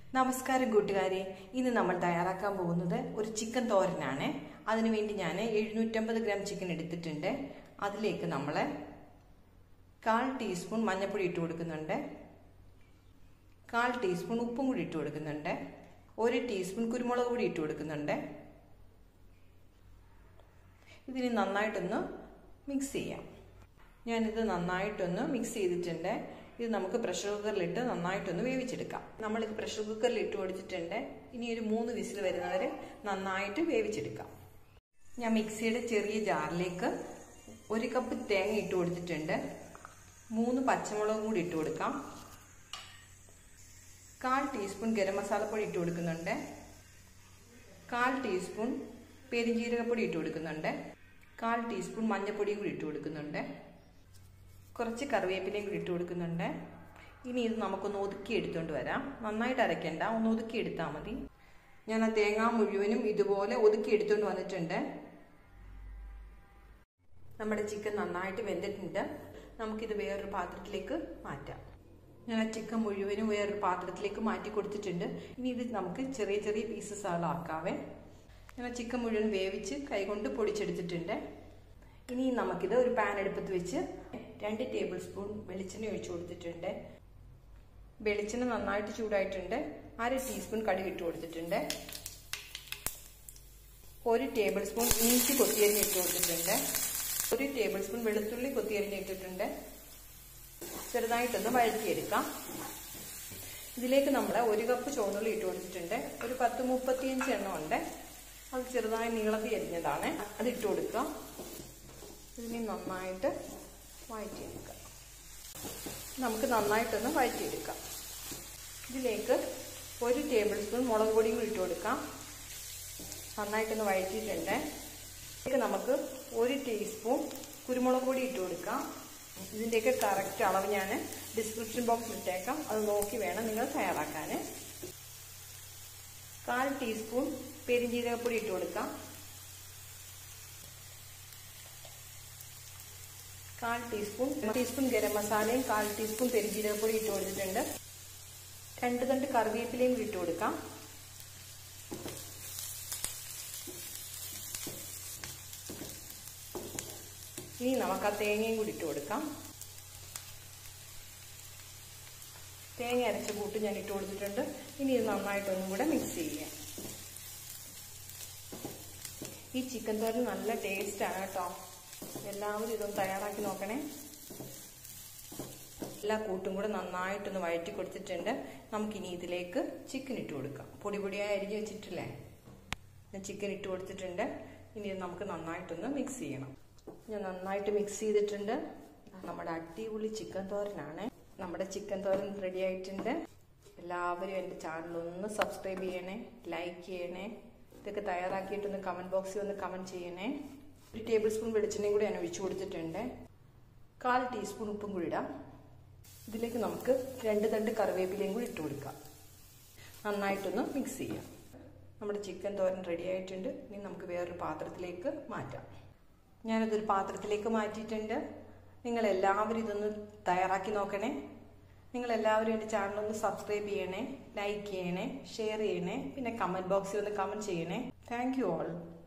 നമസ്കാരം കൂട്ടുകാരെ ഇന്ന് നമ്മൾ തയ്യാറാക്കാൻ പോകുന്നത് ഒരു ചിക്കൻ തോരനാണ് അതിനുവേണ്ടി ഞാൻ എഴുന്നൂറ്റമ്പത് ഗ്രാം ചിക്കൻ എടുത്തിട്ടുണ്ട് അതിലേക്ക് നമ്മൾ കാൽ ടീസ്പൂൺ മഞ്ഞൾപ്പൊടി ഇട്ട് കൊടുക്കുന്നുണ്ട് കാൽ ടീസ്പൂൺ ഉപ്പും കൂടി ഇട്ട് കൊടുക്കുന്നുണ്ട് ഒരു ടീസ്പൂൺ കുരുമുളക് പൊടി ഇട്ട് കൊടുക്കുന്നുണ്ട് ഇതിന് നന്നായിട്ടൊന്ന് മിക്സ് ചെയ്യാം ഞാനിത് നന്നായിട്ടൊന്ന് മിക്സ് ചെയ്തിട്ടുണ്ട് ഇത് നമുക്ക് പ്രഷർ കുക്കറിലിട്ട് നന്നായിട്ടൊന്ന് വേവിച്ചെടുക്കാം നമ്മളിത് പ്രഷർ കുക്കറിൽ ഇട്ട് കൊടുത്തിട്ടുണ്ട് ഇനി ഒരു മൂന്ന് വിസിൽ വരുന്നവരെ നന്നായിട്ട് വേവിച്ചെടുക്കാം ഞാൻ മിക്സിയുടെ ചെറിയ ജാറിലേക്ക് ഒരു കപ്പ് തേങ്ങ ഇട്ട് കൊടുത്തിട്ടുണ്ട് മൂന്ന് പച്ചമുളകും കൂടി ഇട്ട് കൊടുക്കാം കാൽ ടീസ്പൂൺ ഗരം മസാലപ്പൊടി ഇട്ട് കൊടുക്കുന്നുണ്ട് കാൽ ടീസ്പൂൺ പെരിഞ്ജീരകപ്പൊടി ഇട്ട് കൊടുക്കുന്നുണ്ട് കാൽ ടീസ്പൂൺ മഞ്ഞൾപ്പൊടിയും കൂടി ഇട്ട് കൊടുക്കുന്നുണ്ട് കുറച്ച് കറിവേപ്പിലയും കൂടി ഇട്ട് കൊടുക്കുന്നുണ്ട് ഇനി ഇത് നമുക്കൊന്ന് ഒതുക്കി എടുത്തുകൊണ്ട് വരാം നന്നായിട്ട് അരയ്ക്കണ്ട ഒന്ന് ഒതുക്കി എടുത്താൽ മതി ഞാൻ ആ തേങ്ങ മുഴുവനും ഇതുപോലെ ഒതുക്കി എടുത്തുകൊണ്ട് വന്നിട്ടുണ്ട് നമ്മുടെ ചിക്കൻ നന്നായിട്ട് വെന്തിട്ടുണ്ട് നമുക്കിത് വേറൊരു പാത്രത്തിലേക്ക് മാറ്റാം ഞാൻ ആ ചിക്കൻ മുഴുവനും വേറൊരു പാത്രത്തിലേക്ക് മാറ്റി കൊടുത്തിട്ടുണ്ട് ഇനി ഇത് നമുക്ക് ചെറിയ ചെറിയ പീസസ് ആക്കാവേ ഞാൻ ആ ചിക്കൻ മുഴുവൻ വേവിച്ച് കൈകൊണ്ട് പൊടിച്ചെടുത്തിട്ടുണ്ട് ഇനി നമുക്കിത് ഒരു പാൻ എടുപ്പത്ത് വെച്ച് രണ്ട് ടേബിൾ സ്പൂൺ വെളിച്ചെണ്ണ ഒഴിച്ചു കൊടുത്തിട്ടുണ്ട് വെളിച്ചെണ്ണ നന്നായിട്ട് ചൂടായിട്ടുണ്ട് അര ടീസ്പൂൺ കടുക് ഇട്ട് കൊടുത്തിട്ടുണ്ട് ഒരു ടേബിൾ സ്പൂൺ ഇഞ്ചി കൊത്തിയരിഞ്ഞ് ഇട്ട് കൊടുത്തിട്ടുണ്ട് ഒരു ടേബിൾ സ്പൂൺ വെളുത്തുള്ളി കൊത്തിയരിഞ്ഞ് ഇട്ടിട്ടുണ്ട് ചെറുതായിട്ടൊന്ന് വഴറ്റിയെടുക്കാം ഇതിലേക്ക് നമ്മൾ ഒരു കപ്പ് ചുവന്നുള്ളി ഇട്ട് കൊടുത്തിട്ടുണ്ട് ഒരു പത്ത് മുപ്പത്തിയഞ്ച് എണ്ണം ഉണ്ട് അത് ചെറുതായി നീളത്തി അരിഞ്ഞതാണ് അത് ഇട്ട് കൊടുക്കുക ഇതിനെ നന്നായിട്ട് വഴറ്റിയെടുക്കാം നമുക്ക് നന്നായിട്ടൊന്ന് വഴറ്റിയെടുക്കാം ഇതിലേക്ക് ഒരു ടേബിൾ സ്പൂൺ മുളക് പൊടിയും കൂടി ഇട്ട് കൊടുക്കാം നന്നായിട്ടൊന്ന് വഴറ്റിയിട്ടുണ്ട് ഇതിലേക്ക് നമുക്ക് ഒരു ടീസ്പൂൺ കുരുമുളക് പൊടി ഇട്ട് കൊടുക്കാം ഇതിൻ്റെയൊക്കെ കറക്റ്റ് അളവ് ഞാൻ ഡിസ്ക്രിപ്ഷൻ ബോക്സിൽ ഇട്ടേക്കാം അത് നോക്കി വേണം നിങ്ങൾ തയ്യാറാക്കാൻ കാൽ ടീസ്പൂൺ പെരിഞ്ജീരകപ്പൊടി ഇട്ട് കൊടുക്കാം കാൽ ടീസ്പൂൺ ടീസ്പൂൺ ഗരം മസാലയും കാൽ ടീസ്പൂൺ പെരിഞ്ജീരകപ്പൊടി ഇട്ട് കൊടുത്തിട്ടുണ്ട് രണ്ട് തണ്ട് കറിവേപ്പിലയും ഇട്ട് കൊടുക്കാം ഇനി നമുക്ക് ആ തേങ്ങയും കൂടി ഇട്ട് കൊടുക്കാം തേങ്ങ അരച്ച കൂട്ട് ഞാൻ ഇട്ട് കൊടുത്തിട്ടുണ്ട് ഇനി ഇത് നന്നായിട്ടൊന്നും കൂടെ മിക്സ് ചെയ്യാം ഈ ചിക്കൻ തോരൻ നല്ല ടേസ്റ്റാണ് കേട്ടോ എല്ലാവരും ഇതൊന്ന് തയ്യാറാക്കി നോക്കണേ എല്ലാ കൂട്ടും കൂടെ നന്നായിട്ടൊന്ന് വഴറ്റി കൊടുത്തിട്ടുണ്ട് നമുക്കിനി ഇതിലേക്ക് ചിക്കൻ ഇട്ട് കൊടുക്കാം പൊടി പൊടിയായി അരിഞ്ഞ് വെച്ചിട്ടില്ലേ ഞാൻ ചിക്കൻ ഇട്ട് കൊടുത്തിട്ടുണ്ട് ഇനി ഇത് നമുക്ക് നന്നായിട്ടൊന്ന് മിക്സ് ചെയ്യണം ഞാൻ നന്നായിട്ട് മിക്സ് ചെയ്തിട്ടുണ്ട് നമ്മുടെ അടിപൊളി ചിക്കൻ തോരനാണ് നമ്മുടെ ചിക്കൻ തോരൻ റെഡി ആയിട്ടുണ്ട് എല്ലാവരും എൻ്റെ ചാനൽ ഒന്ന് സബ്സ്ക്രൈബ് ചെയ്യണേ ലൈക്ക് ചെയ്യണേ ഇതൊക്കെ തയ്യാറാക്കിയിട്ടൊന്ന് കമൻറ്റ് ബോക്സിൽ ഒന്ന് കമൻറ്റ് ചെയ്യണേ ഒരു ടേബിൾ സ്പൂൺ വെളിച്ചെണ്ണയും കൂടി ഞാൻ ഒഴിച്ചു കൊടുത്തിട്ടുണ്ട് കാൽ ടീസ്പൂൺ ഉപ്പും കൂടി ഇടാം ഇതിലേക്ക് നമുക്ക് രണ്ട് തണ്ട് കറിവേപ്പിലയും കൂടി ഇട്ട് കൊടുക്കാം നന്നായിട്ടൊന്ന് മിക്സ് ചെയ്യാം നമ്മുടെ ചിക്കൻ തോരൻ റെഡി ആയിട്ടുണ്ട് ഇനി നമുക്ക് വേറൊരു പാത്രത്തിലേക്ക് മാറ്റാം ഞാനതൊരു പാത്രത്തിലേക്ക് മാറ്റിയിട്ടുണ്ട് നിങ്ങൾ എല്ലാവരും ഇതൊന്ന് തയ്യാറാക്കി നോക്കണേ നിങ്ങൾ എല്ലാവരും എൻ്റെ ചാനലൊന്ന് സബ്സ്ക്രൈബ് ചെയ്യണേ ലൈക്ക് ചെയ്യണേ ഷെയർ ചെയ്യണേ പിന്നെ കമൻറ്റ് ബോക്സിൽ ഒന്ന് കമൻറ്റ് ചെയ്യണേ താങ്ക് യു ഓൾ